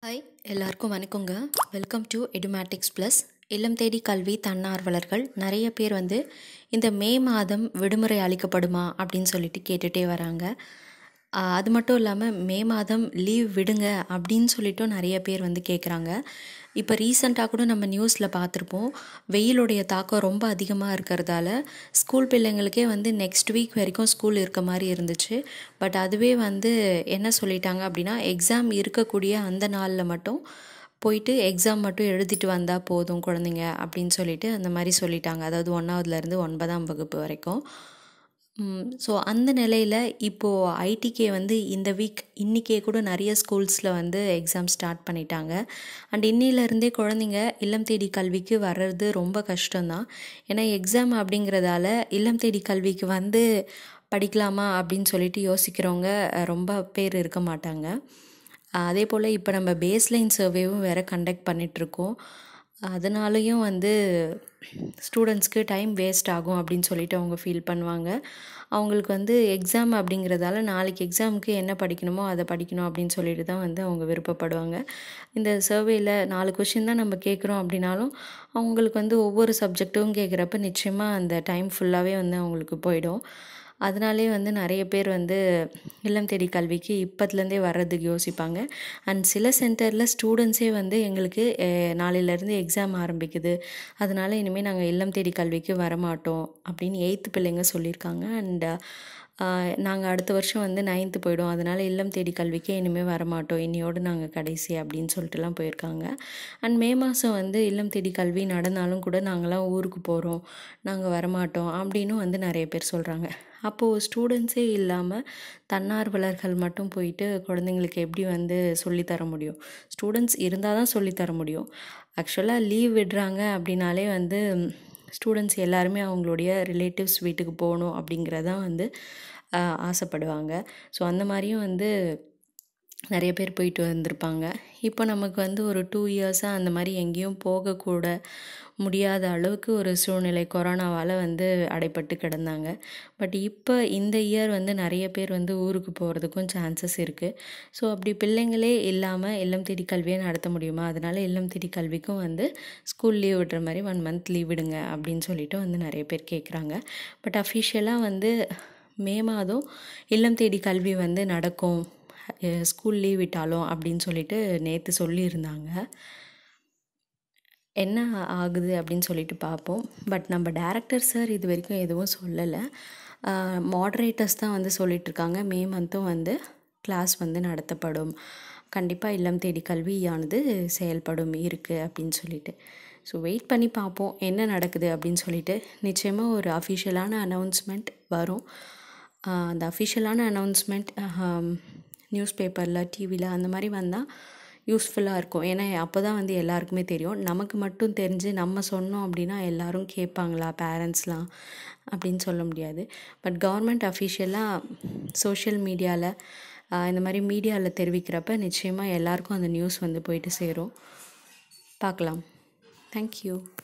hi எல்லாருக்கும் வணக்கங்க welcome to Edumatics plus இல்லம் தேடி கல்வி தன்னார்வலர்கள் நிறைய பேர் வந்து இந்த மே மாதம் விடுமுறை அளிக்கப்படுமா அப்படின்னு சொல்லிட்டு கேட்டுகிட்டே வராங்க ஆஹ் அது மட்டும் இல்லாமல் மே மாதம் லீவ் விடுங்க அப்படின்னு சொல்லிட்டும் நிறைய பேர் வந்து கேட்குறாங்க இப்போ ரீசெண்டாக கூட நம்ம நியூஸில் பார்த்துருப்போம் வெயிலுடைய தாக்கம் ரொம்ப அதிகமாக இருக்கிறதால ஸ்கூல் பிள்ளைங்களுக்கே வந்து நெக்ஸ்ட் வீக் வரைக்கும் ஸ்கூல் இருக்க மாதிரி இருந்துச்சு பட் அதுவே வந்து என்ன சொல்லிட்டாங்க அப்படின்னா எக்ஸாம் இருக்கக்கூடிய அந்த நாளில் மட்டும் போயிட்டு எக்ஸாம் மட்டும் எழுதிட்டு வந்தால் போதும் குழந்தைங்க அப்படின்னு சொல்லிட்டு அந்த மாதிரி சொல்லிட்டாங்க அதாவது ஒன்றாவதுலேருந்து ஒன்பதாம் வகுப்பு வரைக்கும் ஸோ அந்த நிலையில் இப்போது ஐடிகே வந்து இந்த வீக் இன்றைக்கே கூட நிறைய ஸ்கூல்ஸில் வந்து எக்ஸாம் ஸ்டார்ட் பண்ணிட்டாங்க அண்ட் இன்னிலேருந்தே குழந்தைங்க இல்லம் தேடி கல்விக்கு வர்றது ரொம்ப கஷ்டம்தான் ஏன்னா எக்ஸாம் அப்படிங்கிறதால இல்லம் தேடி கல்விக்கு வந்து படிக்கலாமா அப்படின்னு சொல்லிட்டு யோசிக்கிறவங்க அஹ், ரொம்ப பேர் இருக்க மாட்டாங்க அஹ், அதே போல் இப்போ நம்ம பேஸ்லைன் சர்வேவும் வேறு கண்டக்ட் பண்ணிகிட்ருக்கோம் அதனாலையும் வந்து ஸ்டூடெண்ட்ஸ்க்கு டைம் வேஸ்ட் ஆகும் அப்படின்னு சொல்லிட்டு அவங்க ஃபீல் பண்ணுவாங்க அவங்களுக்கு வந்து எக்ஸாம் அப்படிங்கிறதால நாளைக்கு எக்ஸாமுக்கு என்ன படிக்கணுமோ அதை படிக்கணும் அப்படின்னு சொல்லிட்டு தான் வந்து அவங்க விருப்பப்படுவாங்க இந்த சர்வேயில் நாலு கொஷின் தான் நம்ம கேட்குறோம் அப்படின்னாலும் அவங்களுக்கு வந்து ஒவ்வொரு சப்ஜெக்ட்டும் கேட்குறப்ப நிச்சயமாக அந்த டைம் ஃபுல்லாகவே வந்து அவங்களுக்கு போயிடும் அதனாலே வந்து நிறைய பேர் வந்து இல்லம் தேடி கல்விக்கு இப்போத்துலேருந்தே வர்றதுக்கு யோசிப்பாங்க அண்ட் சில சென்டரில் ஸ்டூடெண்ட்ஸே வந்து எங்களுக்கு அஹ், நாளையிலேருந்து எக்ஸாம் ஆரம்பிக்குது அதனால் இனிமேல் நாங்கள் இல்லம் தேடி கல்விக்கு வரமாட்டோம் அப்படின்னு எயித்து பிள்ளைங்க சொல்லியிருக்காங்க அண்ட் நாங்கள் அடுத்த வருஷம் வந்து நைன்த்து போயிடும் அதனால் இல்லம் தேடி கல்விக்கே இனிமேல் வரமாட்டோம் இன்னையோடு நாங்கள் கடைசி அப்படின்னு சொல்லிட்டுலாம் போயிருக்காங்க அண்ட் மே மாதம் வந்து இல்லம் தேடி கல்வி நடந்தாலும் கூட நாங்களாம் ஊருக்கு போகிறோம் நாங்கள் வரமாட்டோம் அப்படின்னு வந்து நிறைய பேர் சொல்கிறாங்க அப்போது ஸ்டூடெண்ட்ஸே இல்லாமல் தன்னார்வலர்கள் மட்டும் போயிட்டு குழந்தைங்களுக்கு எப்படி வந்து சொல்லித்தர முடியும் ஸ்டூடெண்ட்ஸ் இருந்தால் தான் சொல்லித்தர முடியும் ஆக்சுவலாக லீவ் விடுறாங்க அப்படின்னாலே வந்து ஸ்டூடெண்ட்ஸ் எல்லாருமே அவங்களுடைய ரிலேட்டிவ்ஸ் வீட்டுக்கு போகணும் அப்படிங்கிறதான் வந்து ஆஹ், ஆசைப்படுவாங்க ஸோ அந்த மாதிரியும் வந்து நிறைய பேர் போயிட்டு வந்திருப்பாங்க இப்போ நமக்கு வந்து ஒரு டூ இயர்ஸாக அந்த மாதிரி எங்கேயும் போகக்கூட முடியாத அளவுக்கு ஒரு சூழ்நிலை கொரோனாவால் வந்து அடைப்பட்டு கிடந்தாங்க பட் இப்போ இந்த இயர் வந்து நிறைய பேர் வந்து ஊருக்கு போகிறதுக்கும் சான்சஸ் இருக்குது ஸோ அப்படி பிள்ளைங்களே இல்லாமல் இல்லம் தேடி கல்வியை நடத்த முடியுமா அதனால இல்லம் தேடி கல்விக்கும் வந்து ஸ்கூல் லீவ் விடுற மாதிரி ஒன் மந்த் லீவ் விடுங்க அப்படின்னு சொல்லிட்டு வந்து நிறைய பேர் கேட்குறாங்க பட் அஃபிஷியலாக வந்து மே மாதம் இல்லம் தேடி கல்வி வந்து நடக்கும் ஸ்கூல் லீவ் விட்டாலும் அப்படின்னு சொல்லிட்டு நேற்று சொல்லியிருந்தாங்க என்ன ஆகுது அப்படின்னு சொல்லிட்டு பார்ப்போம் பட் நம்ம டேரக்டர் சார் இது வரைக்கும் எதுவும் சொல்லலை மாடரேட்டர்ஸ் தான் வந்து சொல்லிட்டு இருக்காங்க மே மந்த்தும் வந்து கிளாஸ் வந்து நடத்தப்படும் கண்டிப்பாக இல்லம் தேடி கல்வியானது செயல்படும் இருக்குது அப்படின்னு சொல்லிட்டு ஸோ வெயிட் பண்ணி பார்ப்போம் என்ன நடக்குது அப்படின்னு சொல்லிட்டு நிச்சயமாக ஒரு அஃபிஷியலான அனௌன்ஸ்மெண்ட் வரும் ஆஹ் அந்த அஃபிஷியலான அனௌன்ஸ்மெண்ட் நியூஸ் பேப்பரில் டிவியில் அந்த மாதிரி வந்தால் யூஸ்ஃபுல்லாக இருக்கும் ஏன்னா அப்போ தான் வந்து எல்லாருக்குமே தெரியும் நமக்கு மட்டும் தெரிஞ்சு நம்ம சொன்னோம் அப்படின்னா எல்லாரும் கேட்பாங்களா பேரண்ட்ஸ்லாம் அப்படின்னு சொல்ல முடியாது பட் கவர்மெண்ட் அஃபிஷியலாக சோஷியல் மீடியாவில் இந்த மாதிரி மீடியாவில் தெரிவிக்கிறப்ப நிச்சயமாக எல்லாருக்கும் அந்த நியூஸ் வந்து போயிட்டு சேரும் பார்க்கலாம் தேங்க்யூ